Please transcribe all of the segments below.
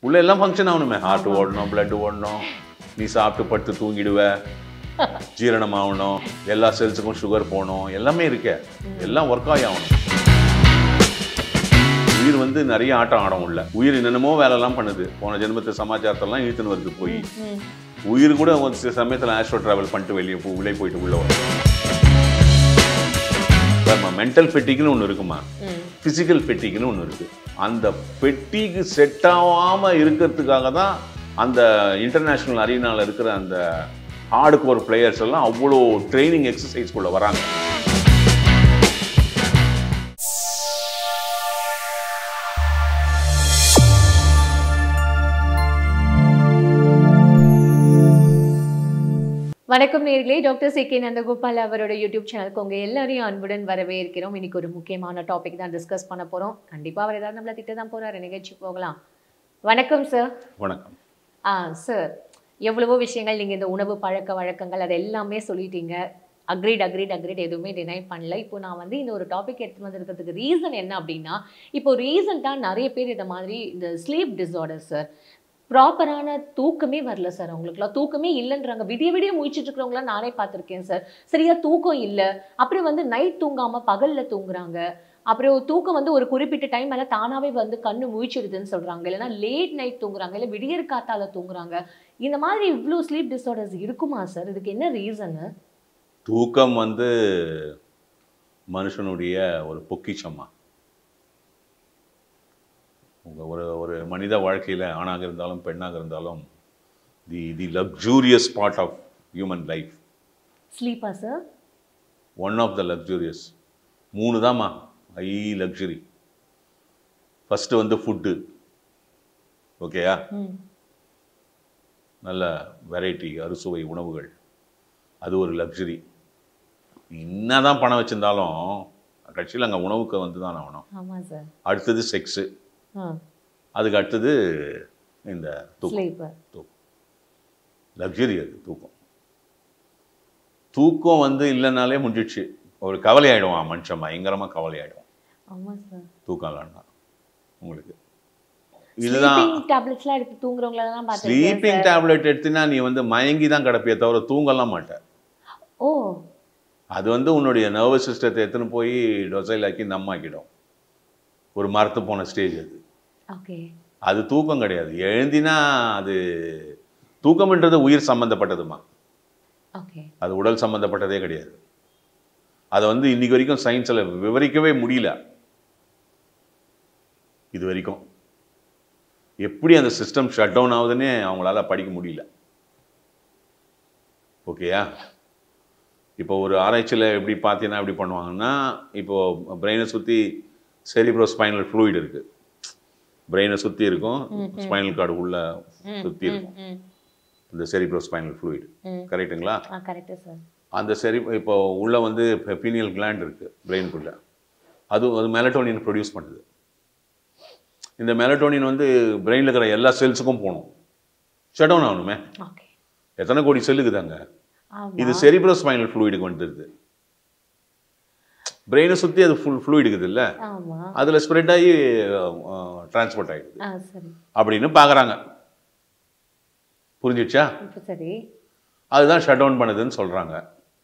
உள்ள எல்லாம் ஃபங்க்ஷன் ஆகணுமே ஹார்ட் ஓடணும் பிளட் ஓடணும் நீ சாப்பிட்டு படுத்து தூங்கிடுவ ஜீரணம் ஆகணும் எல்லா செல்ஸுக்கும் சுகர் போகணும் எல்லாமே இருக்கே எல்லாம் ஒர்க் ஆகி ஆகணும் உயிர் வந்து நிறைய ஆட்டம் ஆடும் உள்ள உயிர் என்னென்னமோ வேலைலாம் பண்ணுது போன ஜென்மத்து சமாச்சாரத்தெல்லாம் இழுத்துன்னு வருது போய் உயிர் கூட ஒரு சில சமயத்தில் ஆஸ்ட்ரோ டிராவல் பண்ணிட்டு வெளியே போ உள்ளே போயிட்டு உள்ள வரும் மென்டல் ஃபெட்டிக்னு ஒன்று இருக்குமா ஃபிசிக்கல் ஃபெட்டிக்னு ஒன்று இருக்கு அந்த பெட்டிக்கு செட் ஆகாமல் இருக்கிறதுக்காக தான் அந்த இன்டர்நேஷ்னல் அரீனால இருக்கிற அந்த ஹார்டு கோர் பிளேயர்ஸ் எல்லாம் அவ்வளோ ட்ரைனிங் எக்ஸசைஸ்குள்ளே வராங்க வணக்கம் நேர்களே டாக்டர் சி கே நந்தகோபால் அவரோட யூடியூப் சேனலுக்கு உங்க எல்லாரையும் அன்புடன் வரவேற்கிறோம் இன்னைக்கு ஒரு முக்கியமான டாபிக் தான் டிஸ்கஸ் பண்ண போறோம் கண்டிப்பா அவர் ஏதாவது நம்மள திட்ட தான் போறாரு நிகழ்ச்சி போகலாம் வணக்கம் சார் வணக்கம் ஆ சார் எவ்வளவோ விஷயங்கள் நீங்கள் இந்த உணவு பழக்க வழக்கங்கள் அது எல்லாமே சொல்லிட்டீங்க அக்ரீட் அக்ரீட் அக்ரீட் எதுவுமே டினை பண்ணல இப்போ நான் வந்து இந்த ஒரு டாபிக் எடுத்து வந்திருக்கிறதுக்கு ரீசன் என்ன அப்படின்னா இப்போ ரீசெண்டாக நிறைய பேர் இந்த மாதிரி இந்த ஸ்லீப் டிஸார்டர் சார் ப்ராப்பரான தூக்கமே வரல சார் அவங்களுக்குலாம் தூக்கமே இல்லைன்றாங்க விடிய விடிய முழிச்சிட்டு இருக்கிறவங்களாம் நானே பார்த்துருக்கேன் சார் சரியா தூக்கம் இல்லை அப்புறம் வந்து நைட் தூங்காமல் பகலில் தூங்குறாங்க அப்புறம் தூக்கம் வந்து ஒரு குறிப்பிட்ட டைம் மேலே தானாகவே வந்து கண்ணு முழிச்சிடுதுன்னு சொல்கிறாங்க இல்லைன்னா லேட் நைட் தூங்குறாங்க இல்லை விடியற் காத்தால தூங்குறாங்க இந்த மாதிரி இவ்வளோ ஸ்லீப் டிஸார்டர்ஸ் இருக்குமா சார் இதுக்கு என்ன ரீசனு தூக்கம் வந்து மனுஷனுடைய ஒரு பொக்கிஷமா உங்கள் ஒரு ஒரு மனித வாழ்க்கையில் ஆணாக இருந்தாலும் பெண்ணாக இருந்தாலும் the the luxurious part of human life ஸ்லீப்பா sir one of the luxurious மூணு தாம்மா ஹை லக்ஸுரி ஃபஸ்ட்டு வந்து ஃபுட்டு ஓகேயா ம் நல்ல வெரைட்டி அறுசுவை உணவுகள் அது ஒரு லக்ஸுரி என்னதான் பணம் வச்சிருந்தாலும் கட்சியில் அங்கே உணவுக்கு வந்து தான் ஆகணும் ஆமாம் சார் அடுத்தது செக்ஸு ஆ அதுக்கு அடுத்தது இந்த தூக்கம் ஸ்லீப்பு தூக்கம் லக்ஸுரி அது தூக்கம் தூக்கம் வந்து இல்லைனாலே முடிஞ்சிடுச்சு ஒரு கவலை ஆயிடுவான் மனுஷன் பயங்கரமாக கவலை ஆயிடுவான் ஆமாம் சார் தூக்கம் இல்லைன்னா உங்களுக்கு இதுதான் ஸ்லீப்பிங் டேப்லெட்ஸ்லாம் எடுத்து தூங்குறவங்களெல்லாம் பார்த்துருக்கேன் ஸ்லீப்பிங் டேப்லெட் எடுத்தினா நீ வந்து மயங்கி தான் கிடப்பிய தவிர தூங்கலாம் மாட்ட ஓ அது வந்து உன்னுடைய நர்வஸ் சிஸ்டத்தை எடுத்துன்னு போய் டொசைலாக்கி நம்மாக்கிடும் ஒரு மரத்து போன ஸ்டேஜ் அது ஓகே அது தூக்கம் கிடையாது எழுந்தினா அது தூக்கம்ன்றது உயிர் சம்மந்தப்பட்டதுமா ஓகே அது உடல் சம்மந்தப்பட்டதே கிடையாது அதை வந்து இன்னைக்கு வரைக்கும் சயின்ஸில் விவரிக்கவே முடியல இது வரைக்கும் எப்படி அந்த சிஸ்டம் ஷட் டவுன் ஆகுதுன்னே அவங்களால படிக்க முடியல ஓகேயா இப்போ ஒரு ஆராய்ச்சியில் எப்படி பார்த்தீங்கன்னா எப்படி பண்ணுவாங்கன்னா இப்போ பிரெயினை சுற்றி செரிப்ரோ ஸ்பைனல் ஃப்ளூயிட் இருக்குது பிரெயினை சுற்றி இருக்கும் ஸ்பைனல் கார்டு உள்ள சுற்றி இருக்கும் ம் இந்த செரிப்ரோ ஸ்பைனல் ஃப்ளூயிட் ம் கரெக்ட்டுங்களா ஆ கரெக்டு சார் அந்த சரி இப்போ உள்ள வந்து பீனியல் கிளாண்ட் இருக்கு பிரெயினுக்குள்ள அது அது மெலட்டோனின் ப்ரொடியூஸ் பண்ணுது இந்த மெலட்டோனின் வந்து பிரெயினில் இருக்கிற எல்லா செல்ஸுக்கும் போகணும் ஷட் டவுன் ஆகணுமே ஓகே எத்தனை கோடி செல்லுக்குதாங்க ஆமா இது செரிப்ரோ ஸ்பைனல் ஃப்ளூயிடுக்கு வந்துடுது பிரெயினை சுற்றி அது ஃபுல் ஃப்ளூயிட் இருக்குது இல்லை ஆமா அதில் ஸ்ப்ரெட் ஆகி டிரான்ஸ்போர்ட் ஆகிடுது ஆ சரி அப்படின்னு பார்க்குறாங்க புரிஞ்சிடுச்சா இப்போ சரி அதுதான் ஷட் டவுன் பண்ணுதுன்னு சொல்கிறாங்க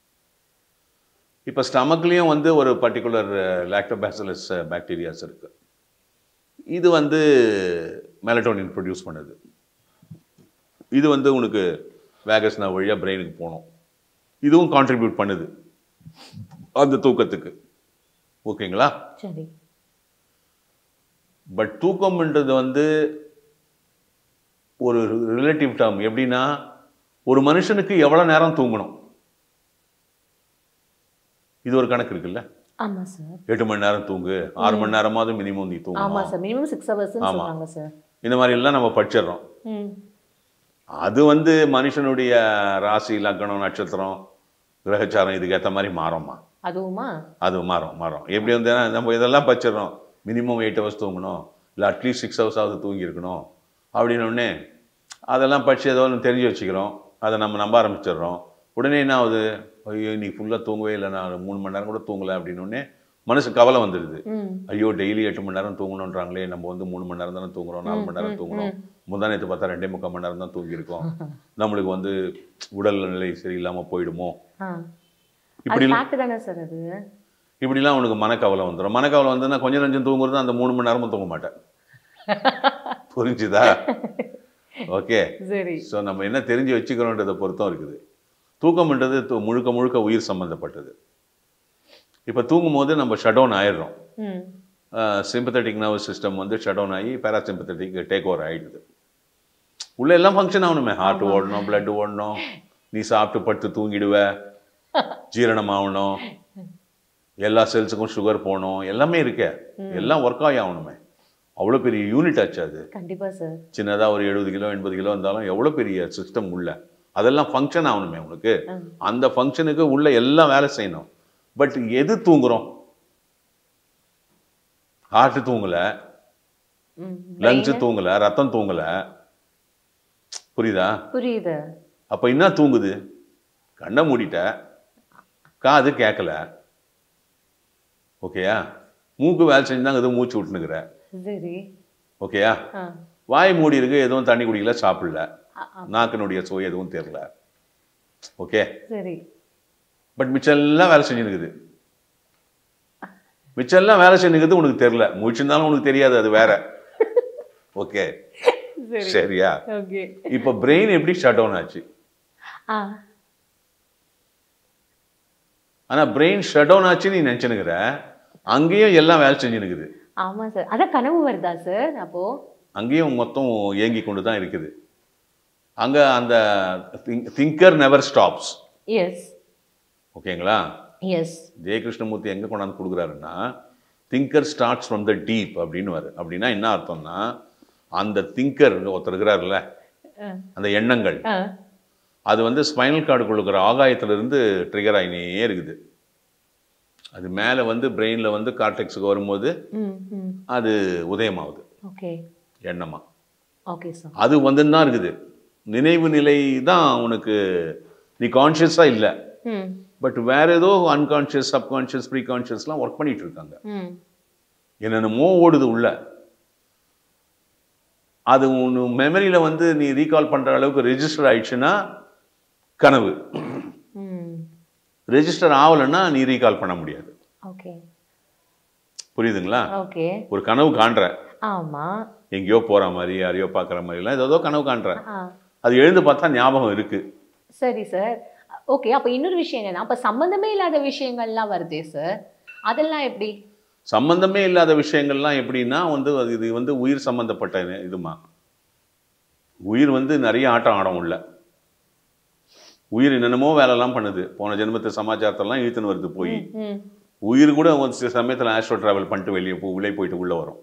இப்போ ஸ்டமக்லேயும் வந்து ஒரு பர்டிகுலர் லாக்டோபாசிலஸ் பாக்டீரியாஸ் இருக்குது இது வந்து மெலட்டோனின் ப்ரொடியூஸ் பண்ணுது இது வந்து உனக்கு வேகஸ் நான் வழியாக பிரெயினுக்கு போகணும் இதுவும் கான்ட்ரிபியூட் பண்ணுது அந்த தூக்கத்துக்கு ஓகேங்களா சரி பட் தூக்கம்ன்றது வந்து ஒரு ரிலேட்டிவ் டேர்ம் எப்படின்னா ஒரு மனுஷனுக்கு எவ்வளோ நேரம் தூங்கணும் இது ஒரு கணக்கு இருக்குல்ல ஆமா சார் எட்டு மணி நேரம் தூங்கு ஆறு மணி நேரமாவது மினிமம் நீ ஆமா தூங்கணும் சார் மினிமம் சிக்ஸ் ஹவர்ஸ்னு ஆமா. சொல்றாங்க சார் இந்த மாதிரி எல்லாம் நம்ம படிச்சிடுறோம் ம் அது வந்து மனுஷனுடைய ராசி லக்னம் நட்சத்திரம் கிரகச்சாரம் இதுக்கு ஏற்ற மாதிரி மாறும்மா அதுவுமா அது மாறும் மாறும் எப்படி வந்து நம்ம இதெல்லாம் படிச்சிடறோம் மினிமம் எயிட் ஹவர்ஸ் தூங்கணும் இல்லை அட்லீஸ்ட் சிக்ஸ் ஹவர்ஸாவது தூங்கியிருக்கணும் அப்படின்னு உடனே அதெல்லாம் படித்து ஏதோ ஒன்று தெரிஞ்சு வச்சுக்கிறோம் அதை நம்ம நம்ப ஆரம்பிச்சிடுறோம் உடனே என்ன ஆகுது ஐயோ இன்னைக்கு ஃபுல்லாக தூங்கவே இல்லை நான் மூணு மணி நேரம் கூட தூங்கலை அப்படின்னு உடனே மனசு கவலை வந்துடுது ம் ஐயோ டெய்லி எட்டு மணி நேரம் தூங்கணுன்றாங்களே நம்ம வந்து மூணு மணி நேரம் தானே தூங்குறோம் நாலு மணி நேரம் தூங்குறோம் முந்தா நேற்று பார்த்தா ரெண்டே முக்கால் மணி நேரம் தான் தூங்கியிருக்கோம் நம்மளுக்கு வந்து உடல் நிலை சரியில்லாமல் போயிடுமோ ஆ இப்படி அது ஃபேக்ட் தானே சார் அது இப்படிலாம் உனக்கு மனக்கவலை வந்துடும் மனக்கவலை வந்துன்னா கொஞ்சம் நஞ்சம் தூங்குறது அந்த மூணு மணி நேரமும் தூங்க மாட்டேன் புரிஞ்சுதா ஓகே சரி ஸோ நம்ம என்ன தெரிஞ்சு வச்சுக்கிறோன்றதை பொறுத்தும் இருக்குது தூக்கம்ன்றது து- முழுக்க முழுக்க உயிர் சம்மந்தப்பட்டது இப்போ தூங்கும் போது நம்ம ஷட் டவுன் ஆயிடுறோம் ம் சிம்பத்தட்டிக் நர்வஸ் சிஸ்டம் வந்து ஷட் டவுன் ஆகி பேராசிம்பத்தட்டிக் டேக் ஓவர் ஆகிடுது உள்ள எல்லாம் ஃபங்க்ஷன் ஆகணுமே ஹார்ட் ஓடணும் blood ஓடணும் நீ சாப்பிட்டு படுத்து தூங்கிடுவ ஜீரணம் ஆகணும் எல்லா செல்ஸுக்கும் சுகர் போகணும் எல்லாமே இருக்கே எல்லாம் ஒர்க் ஆகி ஆகணுமே அவ்வளோ பெரிய யூனிட் ஆச்சு அது கண்டிப்பா சார் சின்னதாக ஒரு எழுபது கிலோ எண்பது கிலோ இருந்தாலும் எவ்வளோ பெரிய சிஸ்டம் உள்ள அதெல்லாம் ஃபங்க்ஷன் ஆகணுமே உனக்கு ம். அந்த ஃபங்க்ஷனுக்கு உள்ள எல்லாம் வேலை செய்யணும் பட் எது தூங்குறோம் ஹார்ட் தூங்கல ம் லங்ஸ் தூங்கல ரத்தம் தூங்கல புரியுதா புரியுது அப்ப என்ன தூங்குது கண்ணை மூடிட்ட காது கேட்கல ஓகேயா மூக்கு வேலை செஞ்சுதான் எதுவும் மூச்சு விட்டுனுக்குற சரி ஓகேயா ஆ வாய் மூடி இருக்கு எதுவும் தண்ணி குடிக்கல சாப்பிடல ஆ, ஆ, நாக்கினுடைய சுவை எதுவும் தெரியல ஓகே சரி பட் மிச்சம் எல்லாம் வேலை செஞ்சுருக்குது மிச்சம் எல்லாம் வேலை செஞ்சுக்கிறது உனக்கு தெரியல முடிச்சிருந்தாலும் உனக்கு தெரியாது அது வேற ஓகே சரி சரியா ஓகே இப்போ பிரெயின் எப்படி ஷட் டவுன் ஆச்சு ஆ ஆனா பிரெயின் ஷட் டவுன் ஆச்சு நீ நினைச்சுனுக்குற அங்கேயும் எல்லாம் வேலை செஞ்சுனுக்குது ஆமா சார் அதான் கனவு வருதா சார் அப்போ அங்கேயும் மொத்தம் இயங்கி கொண்டு தான் இருக்குது அங்க அந்த திங்கர் நெவர் ஸ்டாப்ஸ் எஸ் ஓகேங்களா எஸ் ஜெய கிருஷ்ணமூர்த்தி எங்க கொண்டாந்து கொடுக்குறாருன்னா thinker starts from the deep அப்படின்னு வரு அப்படின்னா என்ன அர்த்தம்னா அந்த திங்கர் ஒருத்தர் இருக்கிறாருல்ல அந்த எண்ணங்கள் அது வந்து ஸ்பைனல் கார்டுக்குள்ள இருக்கிற ஆகாயத்திலிருந்து ட்ரிகர் ஆகினே இருக்குது அது மேலே வந்து பிரெயினில் வந்து கார்டெக்ஸுக்கு வரும்போது ம் ம் அது உதயமாகுது ஓகே எண்ணமா ஓகே சார் அது வந்துன்னு தான் இருக்குது நினைவு நிலை தான் உனக்கு நீ கான்ஷியஸாக இல்லை ம் பட் வேற ஏதோ அன்கான்ஷியஸ் சப்கான்ஷியஸ் ப்ரீ கான்ஷியஸ்லாம் ஒர்க் பண்ணிட்டு இருக்காங்க ம் என்னென்னமோ ஓடுது உள்ள அது உன் மெமரியில் வந்து நீ ரீகால் பண்ணுற அளவுக்கு ரெஜிஸ்டர் ஆயிடுச்சுன்னா கனவு ம் ரெஜிஸ்டர் ஆகலைன்னா நீ ரீகால் பண்ண முடியாது ஓகே புரியுதுங்களா ஓகே ஒரு கனவு காண்ற ஆமா எங்கேயோ போற மாதிரி யாரையோ பார்க்குற மாதிரிலாம் ஏதோ கனவு காண்ற ஆ அது எழுந்து பார்த்தா ஞாபகம் இருக்கு சரி சார் ஓகே அப்போ இன்னொரு விஷயம் என்னன்னா அப்போ சம்மந்தமே இல்லாத விஷயங்கள்லாம் வருதே சார் அதெல்லாம் எப்படி சம்பந்தமே இல்லாத விஷயங்கள்லாம் எப்படின்னா வந்து அது இது வந்து உயிர் சம்பந்தப்பட்ட இது- இதுமா உயிர் வந்து நிறைய ஆட்டம் ஆடம் உள்ள உயிர் என்னென்னமோ வேலைலாம் பண்ணுது போன ஜென்மத்து சமாச்சாரத்தெல்லாம் இழுத்துன்னு வருது போய் ம் உயிர் கூட ஒரு சில சமயத்தில் ஆஸ்ட்ரோ டிராவல் பண்ணிட்டு வெளியே போ உள்ளே போயிட்டு உள்ளே வரும்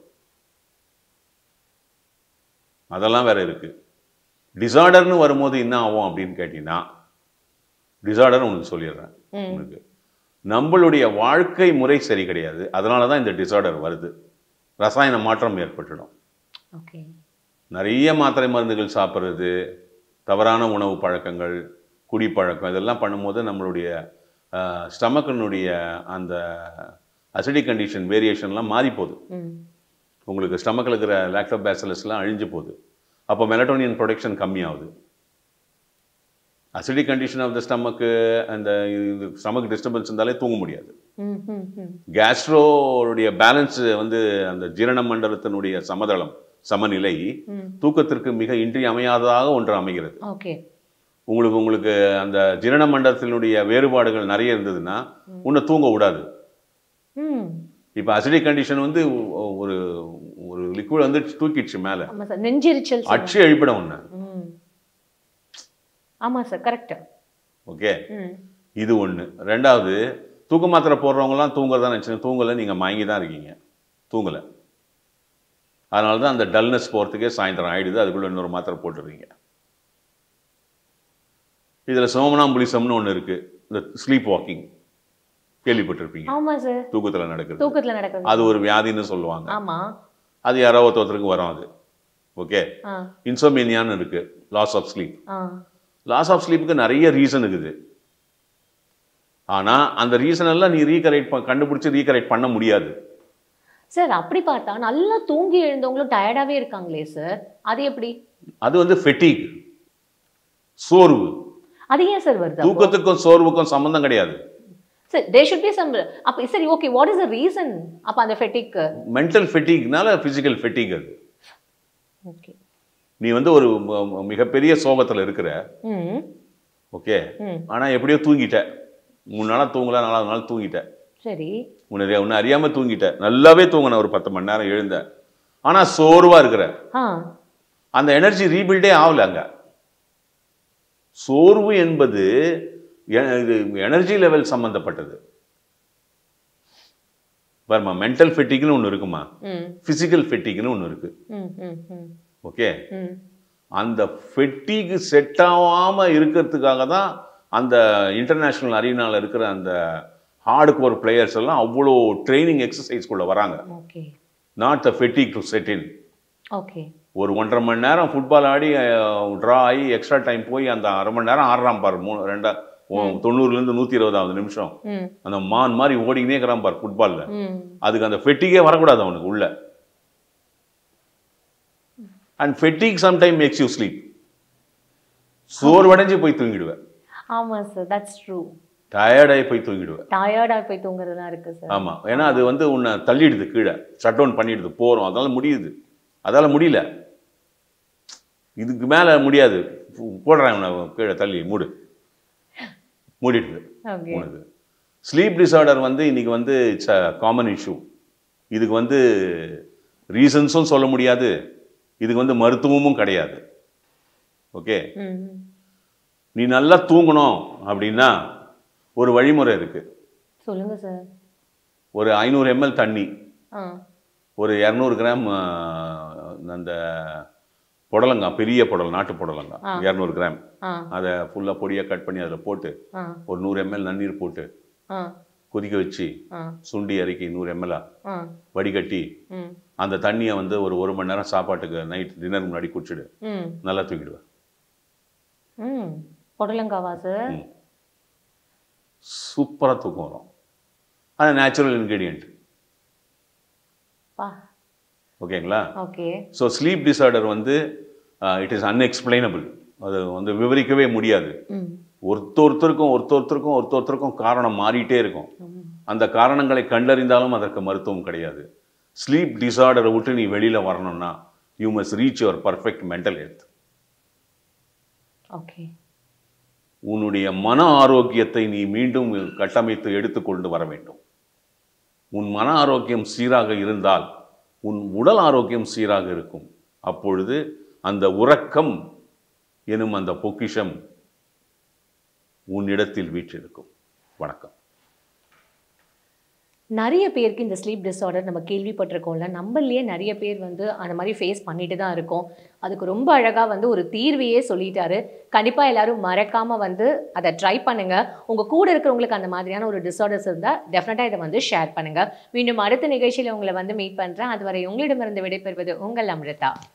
அதெல்லாம் வேற இருக்கு டிசார்டர்னு வரும்போது என்ன ஆகும் அப்படின்னு கேட்டீங்கன்னா டிசார்டர் உனக்கு சொல்லிடுறேன் ம் உனக்கு நம்மளுடைய வாழ்க்கை முறை சரி கிடையாது அதனால தான் இந்த டிசார்டர் வருது ரசாயன மாற்றம் ஏற்பட்டுடும் ஓகே நிறைய மாத்திரை மருந்துகள் சாப்பிட்றது தவறான உணவு பழக்கங்கள் குடிப்பழக்கம் இதெல்லாம் பண்ணும்போது நம்மளுடைய ஸ்டமக்கினுடைய அந்த அசிடிக் கண்டிஷன் வேரியேஷன்லாம் மாறி போகுது ம் உங்களுக்கு ஸ்டமக்கில் இருக்கிற லாக்டோபேசலஸ்லாம் அழிஞ்சு போகுது அப்போ மெலட்டோனியன் ப்ரொடக்ஷன் கம்மியாகுது acidic condition of the stomach அந்த ஸ்டமக் டிஸ்டர்பன்ஸ் இருந்தாலே தூங்க முடியாது ம் ம் ம் கேஸ்ட்ரோடைய பேலன்ஸ் வந்து அந்த ஜீரண மண்டலத்தினுடைய சமதளம் சமநிலை ம் தூக்கத்திற்கு மிக இன்றியமையாததாக ஒன்று அமைகிறது ஓகே உங்களுக்கு உங்களுக்கு அந்த ஜீரண மண்டலத்தினுடைய வேறுபாடுகள் நிறைய இருந்ததுன்னா உன்னை தூங்க விடாது ம் இப்போ அசிடிக் கண்டிஷன் வந்து ஒ- ஒரு ஒரு லிக்விட் வந்து தூக்கிடுச்சு மேலே ஆமா சார் நெஞ்செரிச்சல் சொல்லுவாங்க. அச்சு எழுப்பிடும் உன்னை ம் ஆமா சார் கரெக்ட் ஓகே ம் இது ஒன்று ரெண்டாவது தூக்க மாத்திரை போடுறவங்கலாம் தூங்குறதா நினச்சி தூங்கலை நீங்கள் மயங்கி தான் இருக்கீங்க தூங்கலை அதனால தான் அந்த டல்னஸ் போகிறதுக்கே சாயந்தரம் ஆயிடுது அதுக்குள்ளே இன்னொரு மாத்திரை போட்டுடுறீங்க இதில் சோமனாம்புலிசம்னு ஒன்று இருக்குது இந்த ஸ்லீப் வாக்கிங் கேள்விப்பட்டிருப்பீங்க ஆமா சார் தூக்கத்தில் நடக்குது தூக்கத்துல நடக்கிறது அது ஒரு வியாதின்னு சொல்லுவாங்க ஆமா அது யாரோ ஒருத்தருக்கு வரும் அது ஓகே ஆ இன்சோமேனியான்னு இருக்குது லாஸ் ஆஃப் ஸ்லீப் ஆ லாஸ் ஆஃப் ஸ்லீப்புக்கு நிறைய ரீசன் இருக்குது ஆனா அந்த ரீசன் எல்லாம் நீ ரீகரெக்ட் கண்டுபிடிச்சு ரீகரெக்ட் பண்ண முடியாது சார் அப்படி பார்த்தா நல்லா தூங்கி எழுந்தவங்களும் டயர்டாவே இருக்காங்களே சார் அது எப்படி அது வந்து ஃபெட்டிக் சோர்வு அது ஏன் சார் வருது அப்போ? தூக்கத்துக்கும் சோர்வுக்கும் சம்பந்தம் கிடையாது sir they should be some அப்ப சரி okay what is the reason அப்ப அந்த ஃபெட்டிக்கு மென்டல் ஃபெட்டிக்னால ஃபிசிக்கல் ஃபெட்டிக் அது ஓகே நீ வந்து ஒரு ம- ம- மிகப்பெரிய சோகத்துல இருக்கிற ம் ஓகே ம் ஆனா எப்படியோ தூங்கிட்ட மூணு நாளா தூங்கல நாலாவது நாள் தூங்கிட்ட சரி உன்னை உன்னை அறியாம தூங்கிட்ட நல்லாவே தூங்கின ஒரு பத்து மணி நேரம் எழுந்த ஆனா சோர்வா இருக்கிற ஆ அந்த எனர்ஜி ரீபில்டே ஆகல அங்க சோர்வு என்பது எனர்ஜி லெவல் சம்பந்தப்பட்டது பாருமா மென்டல் ஃபெட்டிக்னு ஒன்று இருக்குமா ம் ஃபிசிக்கல் ஃபெட்டிக்னு ஒன்று இருக்கு ம் ம் ம் ஓகே ம் அந்த ஃபெட்டிக்கு செட் ஆகாம இருக்கிறதுக்காக தான் அந்த இன்டர்நேஷ்னல் அரீனால இருக்கிற அந்த ஹார்டு கோர் பிளேயர்ஸ் எல்லாம் அவ்வளோ ட்ரைனிங் எக்ஸசைஸ்குள்ள வராங்க okay not the fatigue to set in okay ஒரு ஒன்றரை மணி நேரம் ஃபுட்பால் ஆடி ட்ரா ஆகி எக்ஸ்ட்ரா டைம் போய் அந்த அரை மணி நேரம் ஆடுறான் பாரு மூணு ரெண்டா ஓ- தொண்ணூறுலேருந்து நூற்றி இருபதாவது நிமிஷம் ம் அந்த மான் மாதிரி ஓடிக்கினே இருக்கிறான் பாரு ஃபுட்பாலில் ம் அதுக்கு அந்த ஃபெட்டிக்கே வரக்கூடாது அவனுக்கு உள்ள and fatigue sometime makes you sleep சோர்வடைஞ்சு போய் தூங்கிடுவேன் ஆமா சார் தட்ஸ் ட்ரூ டயர்டாகி போய் தூங்கிடுவேன் டயர்டா போய் தூங்குறதா இருக்கு சார் ஆமாம் ஏன்னா அது வந்து உன்னை தள்ளிடுது கீழே ஷட் டவுன் பண்ணிடுது போகிறோம் அதனால முடியுது அதால முடியல இதுக்கு மேலே முடியாது போடுறேன் உன்னை கீழே தள்ளி மூடு மூடிடுது ஓகே உனக்கு ஸ்லீப் டிஸார்டர் வந்து இன்னைக்கு வந்து இட்ஸ் அ காமன் இஷ்யூ இதுக்கு வந்து ரீசன்ஸும் சொல்ல முடியாது இதுக்கு வந்து மருத்துவமும் கிடையாது ஓகே ம் நீ நல்லா தூங்கணும் அப்படின்னா ஒரு வழிமுறை இருக்கு சொல்லுங்க சார் ஒரு ஐநூறு எம்எல் தண்ணி ஆ ஒரு இரநூறு கிராம் ஆ, அந்த புடலங்காய் பெரிய புடல் நாட்டு புடலங்காய் ஆ. இரநூறு கிராம் ஆ அதை ஃபுல்லாக பொடியாக கட் பண்ணி அதில் போட்டு ஆ ஒரு நூறு எம்எல் நன்னீர் போட்டு ஆ கொதிக்க வச்சு ஆ சுண்டி இறக்கி நூறு எம்எல்ஆ ஆ வடிகட்டி ம் அந்த தண்ணியை வந்து ஒரு ஒரு மணி நேரம் சாப்பாட்டுக்கு நைட் டின்னர் முன்னாடி குடிச்சிடு ம் நல்லா தூக்கிடுவேன் ம் புடலங்காவா சார் ம். சூப்பராக தூக்கம் வரும் அது நேச்சுரல் இன்க்ரீடியன்ட் பா ஓகேங்களா ஓகே ஸோ ஸ்லீப் டிஸார்டர் வந்து இட் இஸ் அன்எக்ஸ்பிளைனபிள் அது வந்து விவரிக்கவே முடியாது ம் ஒருத்தொருத்தருக்கும் ஒருத்தொருத்தருக்கும் ஒருத்தொருத்தருக்கும் காரணம் மாறிட்டே இருக்கும் ம். அந்த காரணங்களை கண்டறிந்தாலும் அதற்கு மருத்துவம் கிடையாது ஸ்லீப் டிஸார்டரை விட்டு நீ வெளியில வரணும்னா you must reach your perfect mental health okay உன்னுடைய மன ஆரோக்கியத்தை நீ மீண்டும் கட்டமைத்து எடுத்துக்கொண்டு வர வேண்டும் உன் மன ஆரோக்கியம் சீராக இருந்தால் உன் உடல் ஆரோக்கியம் சீராக இருக்கும் அப்பொழுது அந்த உறக்கம் எனும் அந்த பொக்கிஷம் உன்னிடத்தில் வீற்றிருக்கும் வணக்கம் நிறைய பேருக்கு இந்த ஸ்லீப் டிஸார்டர் நம்ம கேள்விப்பட்டிருக்கோம்ல நம்மளையே நிறைய பேர் வந்து அந்த மாதிரி ஃபேஸ் பண்ணிட்டு தான் இருக்கோம் அதுக்கு ரொம்ப அழகாக வந்து ஒரு தீர்வையே சொல்லிட்டாரு கண்டிப்பாக எல்லாரும் மறக்காம வந்து அதை ட்ரை பண்ணுங்க உங்க கூட இருக்கிறவங்களுக்கு அந்த மாதிரியான ஒரு டிஸார்டர்ஸ் இருந்தால் டெஃபினட்டாக இதை வந்து ஷேர் பண்ணுங்க மீண்டும் அடுத்த நிகழ்ச்சியில் உங்களை வந்து மீட் பண்றேன் அதுவரை உங்களிடமிருந்து விடைபெறுவது உங்கள் அமிர்தா